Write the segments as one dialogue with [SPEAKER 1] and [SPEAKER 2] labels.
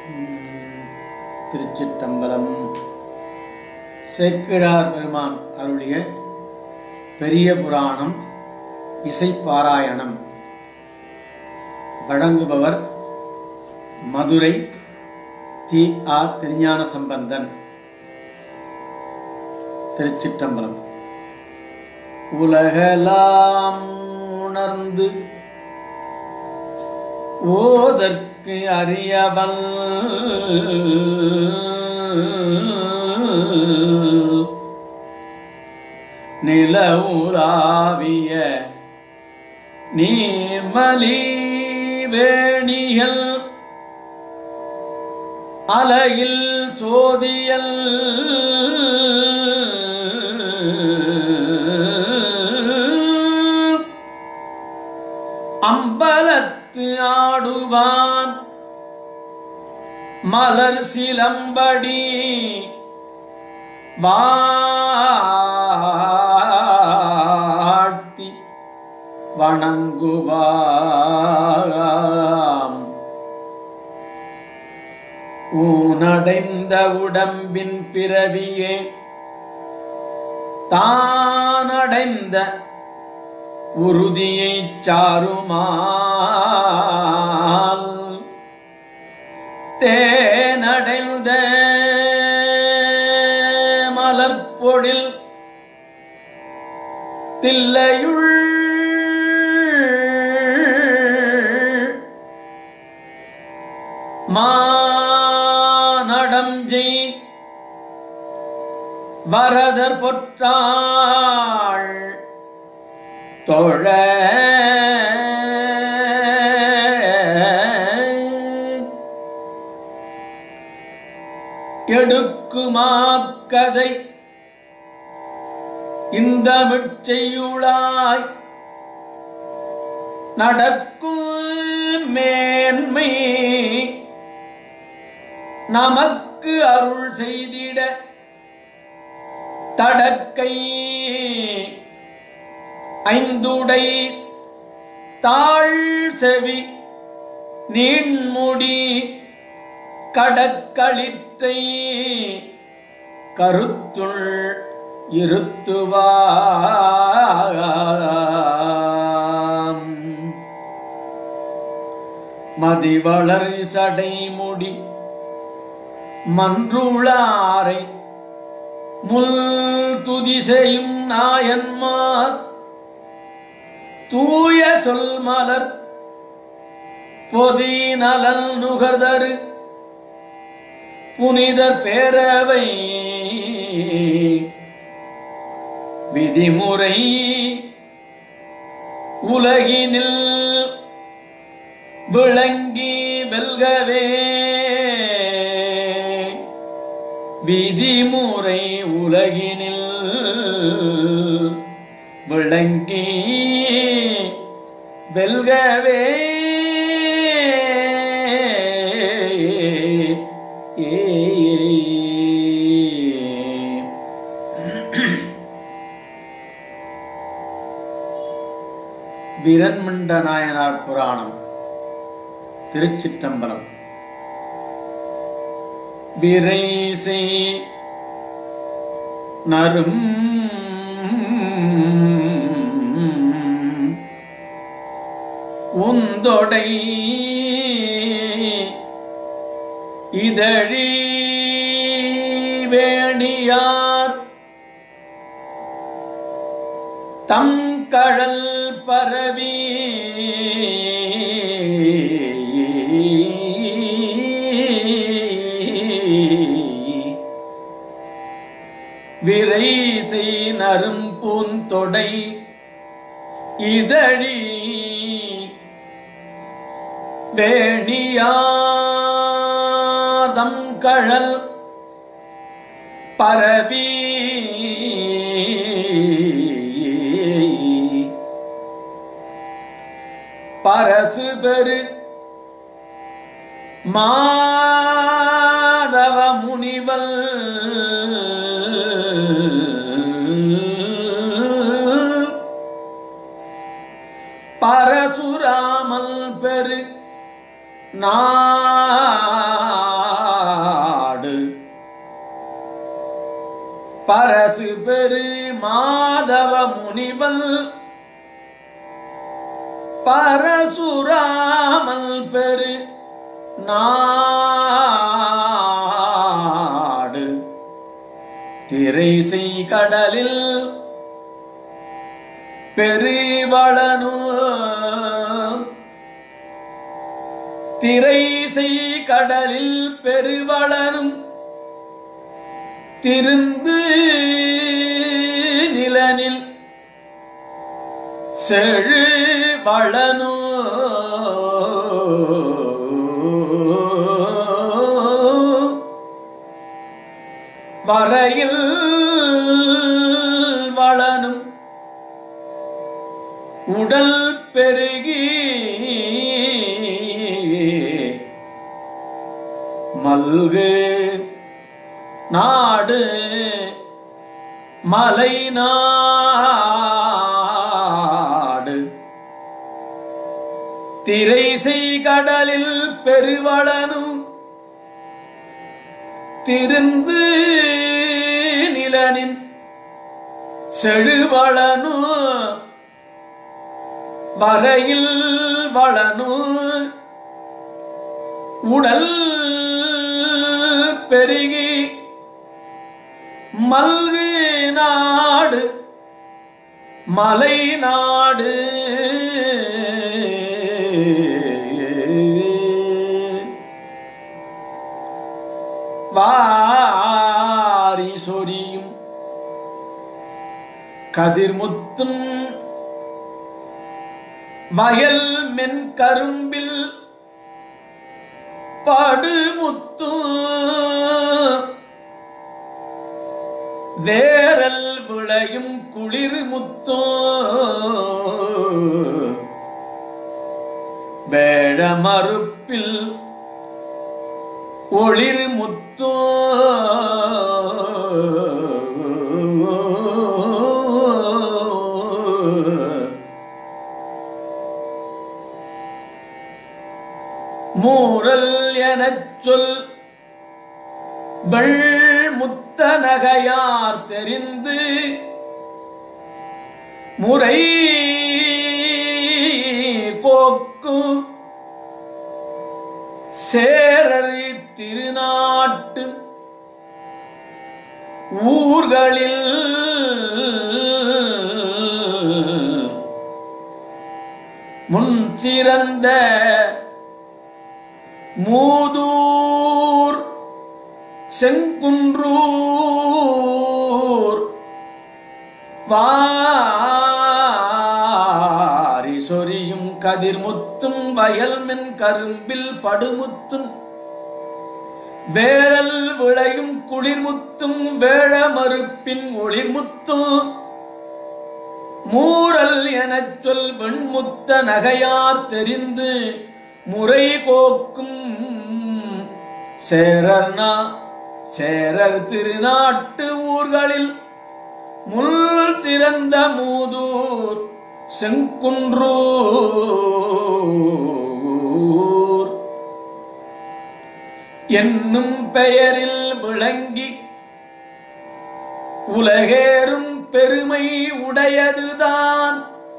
[SPEAKER 1] திருச்சிற்றம்பலம் சேக்கிழார் பெருமான் அருளிய பெரிய புராணம் இசைப்பாராயணம் வழங்குபவர் மதுரை தி ஆ திருஞான சம்பந்தன் திருச்சிற்றம்பலம் உலகலாம் உணர்ந்து ஓதற்கு அறியவல் நிலவுலாவிய நீர்மலி வேணியல் அலையில் சோதியல் அம்பலத்து ஆடுவான் மலர் சிலம்படி வாழ்த்தி வணங்குவாம் ஊனடைந்த உடம்பின் பிறவியே தானடைந்த உறுதியைச் சாருமால் தேனடைந்த மலர்பொழில் தில்லையுள் மானடம் செய் வரதர் பொற்றாள் தொழ எடுக்குமாக்கதை இந்த மிச்சையுளாய் நடக்கும் மேன்மை நமக்கு அருள் செய்திட தடக்கை ஐந்துடை தாழ் செவி நீண்முடி கடக்களிற்றை கருத்துள் இருத்துவாம் மதிவளர் சடைமுடி மன்றுளாரை முல் துதிசெயும் நாயன்மார் தூய சொல் மலர் பொதி நலன் நுகர்தரு புனிதர் பேரவை விதிமுறை உலகினில் விளங்கி வெல்கவே விதிமுறை உலகினில் விளங்கி வெல்கவே வீரன்மண்ட நாயனார் புராணம் திருச்சிற்றம்பலம் விரைசை நரும் உந்தொடை இதழி வேணியார் தம் கழல் பரவி விரைசை நரும் பூந்தொடை இதழி வேணியாதம் கழல் பரவி பரசு பெரு மாதவ முனிவல் பரசுராமல் பெரு நாயகன் மாதவ முனிவல் பரசுராமல் பெரு நாடு திரைசை கடலில் பெருவளனு திரைசை கடலில் பெருவளனும் திருந்து நிலனில் செழு வளனோ வரையில் வளனும் உடல் பெருகி மல்கு நாடு மலை நாடு திரைசை கடலில் பெருவளனும் திருந்து நிலனின் செழுவளனு வரையில் வளனு உடல் பெருகி மல்கு நாடு மலை நாடு வாரி சொரியும் கதிர்முத்தும் வயல் மென் கரும்பில் படுமுத்தும் வேரல் விளையும் குளிர் முத்தோ வேழ மறுப்பில் ஒளிர் முத்தோ மூரல் எனச் சொல் வெள்முத்த நகையார் தெரிந்து முறை கோக்கும் சேரறி திருநாட்டு ஊர்களில் முன் சிறந்த மூதூர் செங்குன்றூர் வாரி சொரியும் கதிர்முத்தும் வயல்மென் கரும்பில் படுமுத்தும் வேரல் விளையும் குளிர்முத்தும் வேழ மறுப்பின் ஒளிர்முத்தும் மூரல் எனச் சொல் வெண்முத்த நகையார் தெரிந்து முறை போக்கும் சேரர்னா சேரர் திருநாட்டு ஊர்களில் முள் சிறந்த மூதூர் செங்குன்றூர் என்னும் பெயரில் விளங்கி உலகேறும் பெருமை உடையதுதான்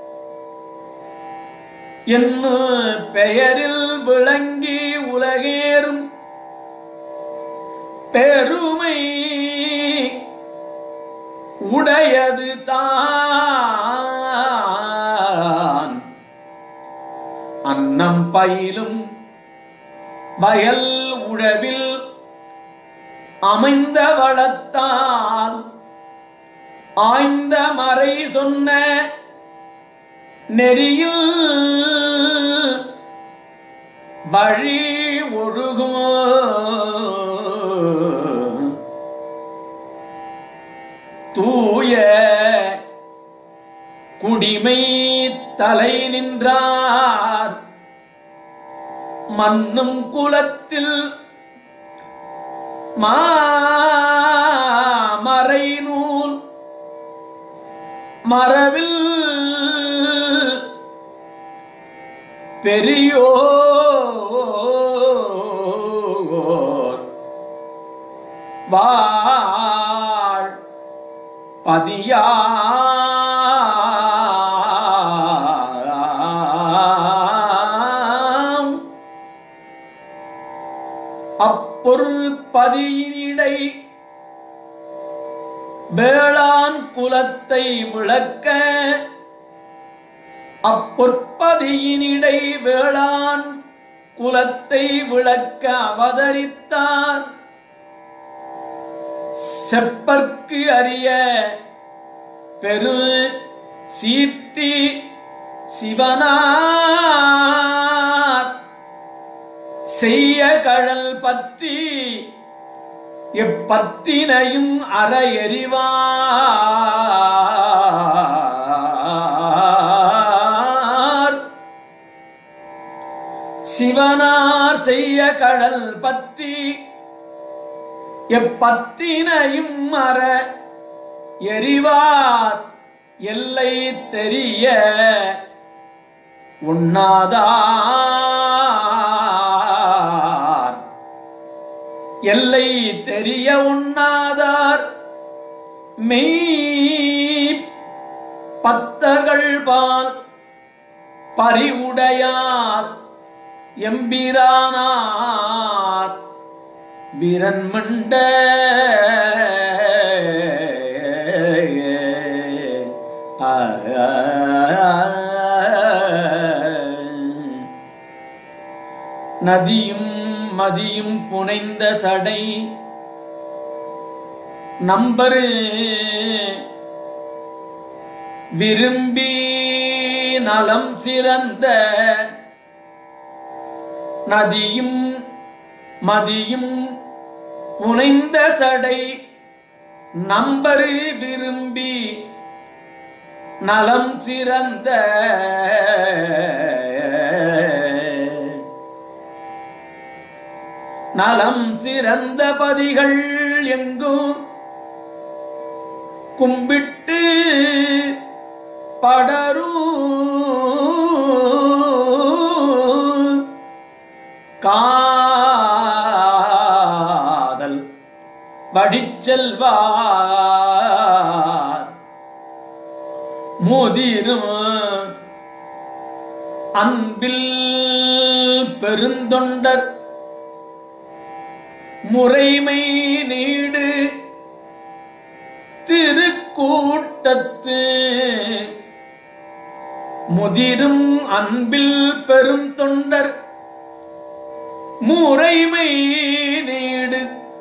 [SPEAKER 1] என்ன பெயரில் விளங்கி உலகேறும் பெருமை உடையது தான் அன்னம் பயிலும் வயல் உழவில் அமைந்த வளத்தால் ஆய்ந்த மறை சொன்ன நெறியில் வழி ஒழுகும் தூய குடிமை தலை நின்றார் மன்னும் குலத்தில் மாமறை நூல் மரவில் பெரியோர் வாழ் பதியார் அப்பொருட்பதியினிடை வேளாண் குலத்தை விளக்க அப்பொற்பதியினிடை வேளாண் குலத்தை விளக்க அவதரித்தார் செப்பற்கு அறிய பெரு சீர்த்தி சிவனார் செய்ய கழல் பற்றி எப்பற்றினையும் அற எறிவார் சிவனார் செய்ய கடல் பற்றி எப்பற்றினையும் அற எறிவார் எல்லை தெரிய உண்ணாதார் எல்லை தெரிய உண்ணாதார் மெய் பத்தர்கள் பால் பறிவுடையார் எம்பிரானார் வீரன்மண்ட நதியும் மதியும் புனைந்த சடை நம்பரு விரும்பி நலம் சிறந்த நதியும் மதியும் புனைந்த சடை நம்பரு விரும்பி நலம் சிறந்த நலம் சிறந்த பதிகள் எங்கும் கும்பிட்டு படரும் காதல் வடிச்செல்வார் முதிரும் அன்பில் பெருந்தொண்டர் முறைமை நீடு திருக்கூட்டத்து முதிரும் அன்பில் பெரும் தொண்டர் முறைமை நீடு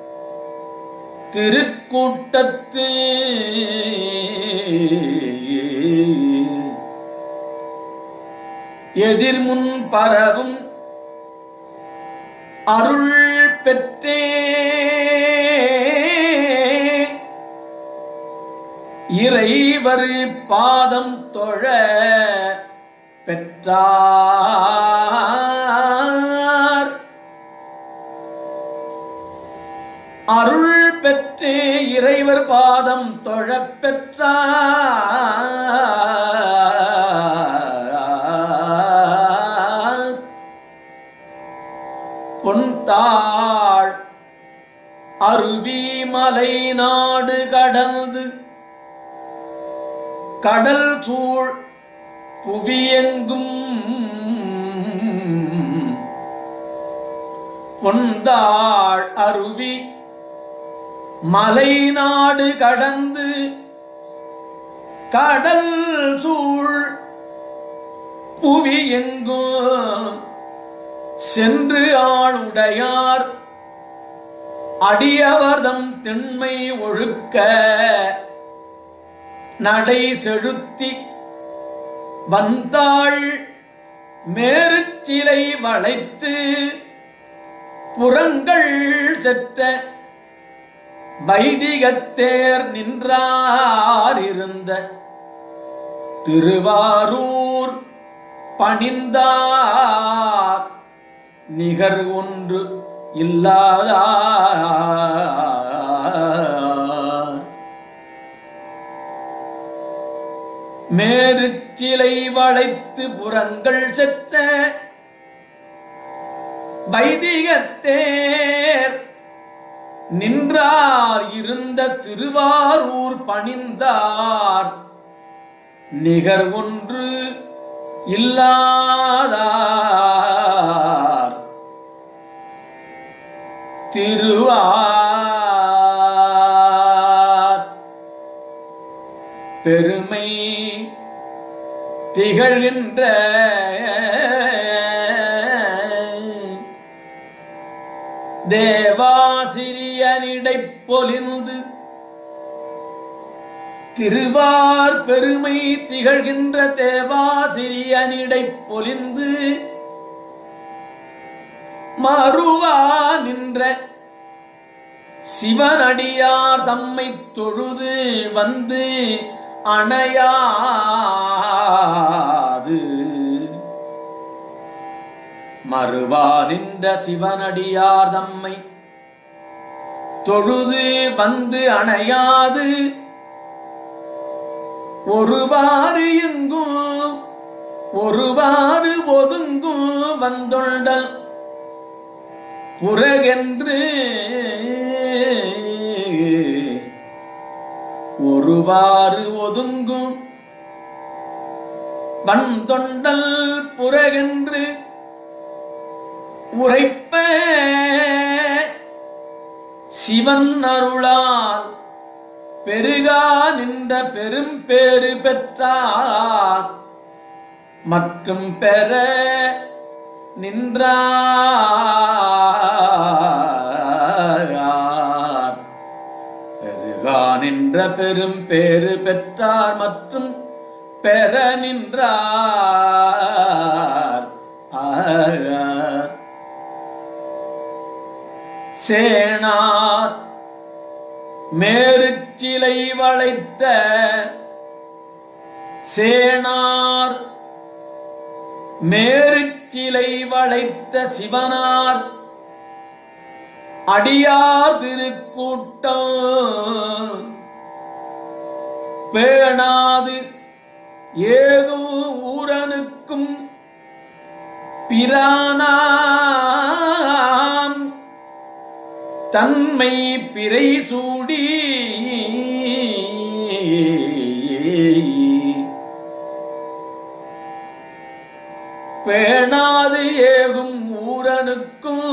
[SPEAKER 1] திருக்கூட்டத்து எதிர்முன் பரவும் அருள் பெற்றே இறைவர் பாதம் தொழ பெற்றார் அருள் பெற்றே இறைவர் பாதம் தொழ பெற்றார் பொன்தாள் அருவி மலை நாடு கடந்து கடல் சூழ் புவியெங்கும் பொந்தாள் அருவி மலை நாடு கடந்து கடல் சூழ் புவி எங்கும் சென்று ஆளுடையார் அடியவர்தம் திண்மை ஒழுக்க நடை செலுத்தி வந்தாள் மேருச்சிலை வளைத்து புறங்கள் செற்ற வைதிகத்தேர் நின்றார் இருந்த திருவாரூர் பணிந்தார் நிகர் ஒன்று இல்லாதார் மேருச்சிலை வளைத்து புறங்கள் செற்ற வைதிகத்தேர் நின்றார் இருந்த திருவாரூர் பணிந்தார் நிகர் ஒன்று இல்லாதார் திருவார் பெருமை திகழ்கின்ற தேவாசிரியனிடைப் பொலிந்து திருவார் பெருமை திகழ்கின்ற தேவாசிரியனிடைப் பொலிந்து மறுவா நின்ற சிவனடியார் தம்மை தொழுது வந்து அணையாது மறுவா நின்ற சிவனடியார் தம்மை தொழுது வந்து அணையாது ஒருவாறு எங்கும் ஒருவாறு ஒதுங்கும் வந்தொண்டல் புறகென்று ஒருவாறு ஒதுங்கும் வந்தொண்டல் புறகென்று உரைப்ப சிவன் அருளால் பெருகா நின்ற பெரும் பேறு பெற்றார் மற்றும் பெற நின்றார் பெருகா நின்ற பெரும் பேறு பெற்றார் மற்றும் பெற நின்றார் ஆர். சேனார் மேருச்சிலை வளைத்த சேனார் மேருச்சிலை வளைத்த சிவனார் அடியார் திருக்கூட்டம் பேணாது ஏகும் ஊரனுக்கும் பிரானாம் தன்மை பிறை சூடி பேணாது ஏகும் ஊரனுக்கும்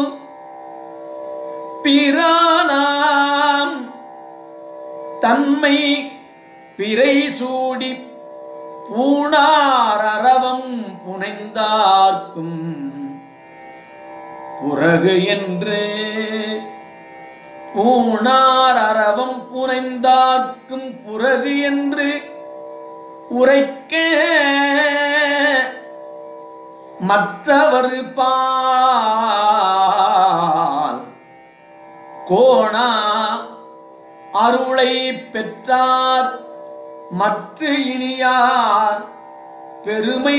[SPEAKER 1] பிரானாம் தன்மை பிறை சூடி பூணார் அரவம் புனைந்தார்க்கும் புறகு என்று பூணார் அரவம் புனைந்தார்க்கும் புறகு என்று உரைக்க மற்றவர் பால் கோணா அருளை பெற்றார் மற்ற இனியார் பெருமை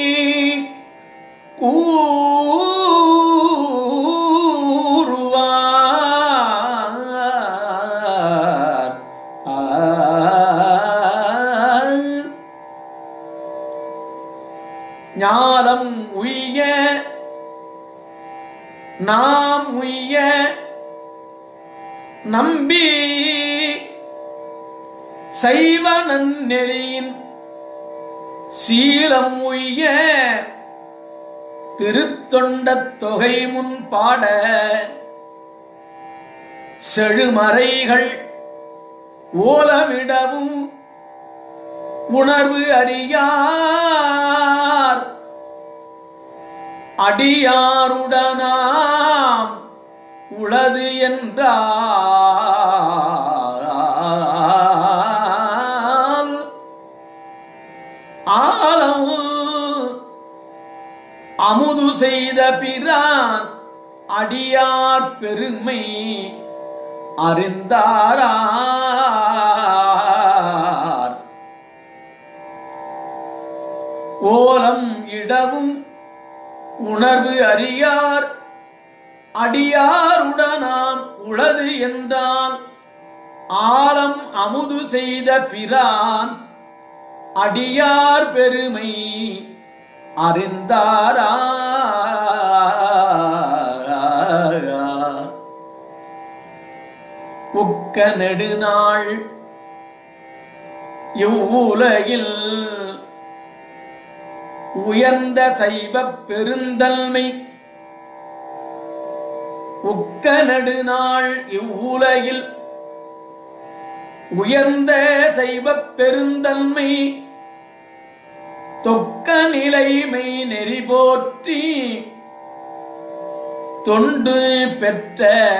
[SPEAKER 1] கூறுவார் ஆர். ஞாலம் உய்ய நாம் உய்ய நம்பி சைவ நன்னெறியின் சீலம் உய்ய திருத்தொண்டத் தொகை முன் பாட செழுமறைகள் ஓலமிடவும் உணர்வு அறியார் அடியாருடனாம் உளது என்றால் ஆலம் அமுது செய்த பிரான் அடியார் பெருமை அறிந்தாரார் ஓலம் இடவும் உணர்வு அறியார் அடியாருடனாம் உளது என்றால் ஆலம் அமுது செய்த பிரான் அடியார் பெருமை அறிந்தாரா உக்க நெடுநாள் இவ்வுலகில் உயர்ந்த சைவ பெருந்தன்மை உக்க நெடுநாள் இவ்வுலகில் உயர்ந்த செய்வப் பெருந்தன்மை தொக்க நிலைமை நெறி போற்றி தொண்டு பெற்ற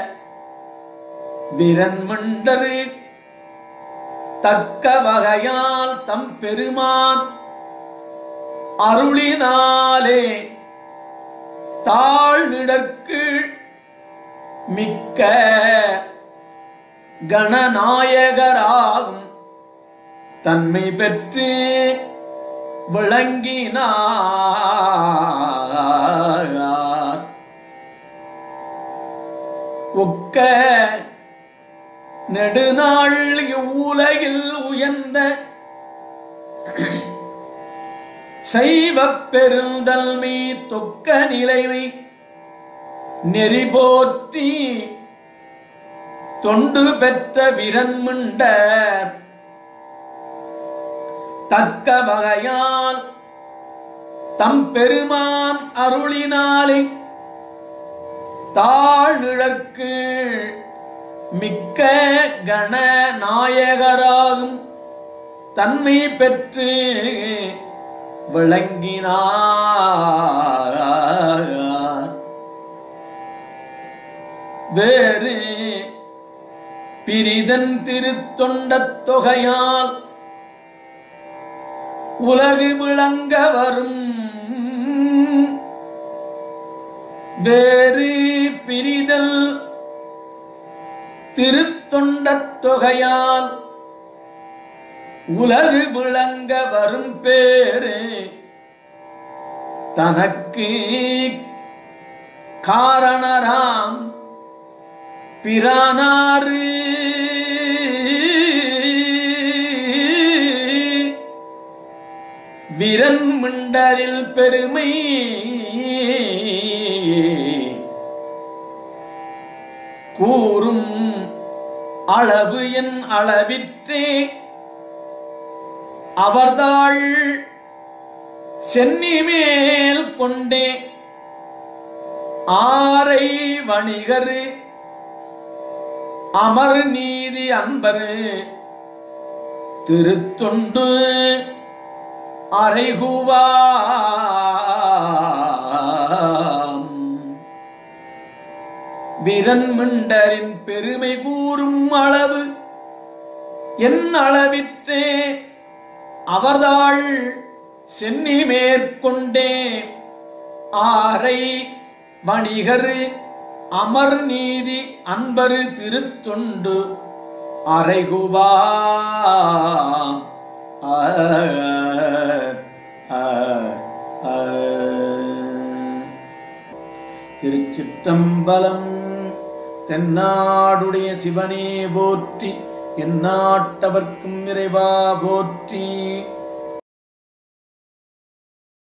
[SPEAKER 1] விரன்மண்டரு தக்க வகையால் தம் பெருமான் அருளினாலே தாழ்நிடற்கு மிக்க கணநாயகராகும் தன்மை பெற்று விளங்கினார் ஒக்க நெடுநாள் இவ்வுலகில் உயர்ந்த சைவப் பெருந்தல்மை தொக்க நிலைமை நெறி போற்றி தொண்டு பெற்ற விரன்மிண்டர் தக்க வகையால் தம் பெருமான் அருளினாலே தாழ்நிழற்கு மிக்க கண நாயகராகும் தன்மை பெற்று விளங்கினார் வேறு பிரிதன் திருத்தொண்டத் தொகையால் உலகு விளங்க வரும் வேறு பிரிதல் திருத்தொண்டத் தொகையால் உலகு விளங்க வரும் பேரு தனக்கு காரணராம் பிரானாறு விரன் மிண்டரில் பெருமை கூறும் அளவு என் அளவிற்றே அவர்தாள் சென்னி மேல் கொண்டே ஆரை வணிகரு அமர் நீதி அன்பரு திருத்தொண்டு அறைகுவாம் விரன்மிண்டரின் பெருமை கூறும் அளவு என் அளவிற்றே அவர்தாள் சென்னி மேற்கொண்டே ஆரை வணிகரு அமர் நீதி அன்பரு திருத்தொண்டு அறைகுவா ஆ, ஆ, ஆ. திருச்சிற்றம்பலம் தென்னாடுடைய சிவனே போற்றி எந்நாட்டவர்க்கும் இறைவா போற்றி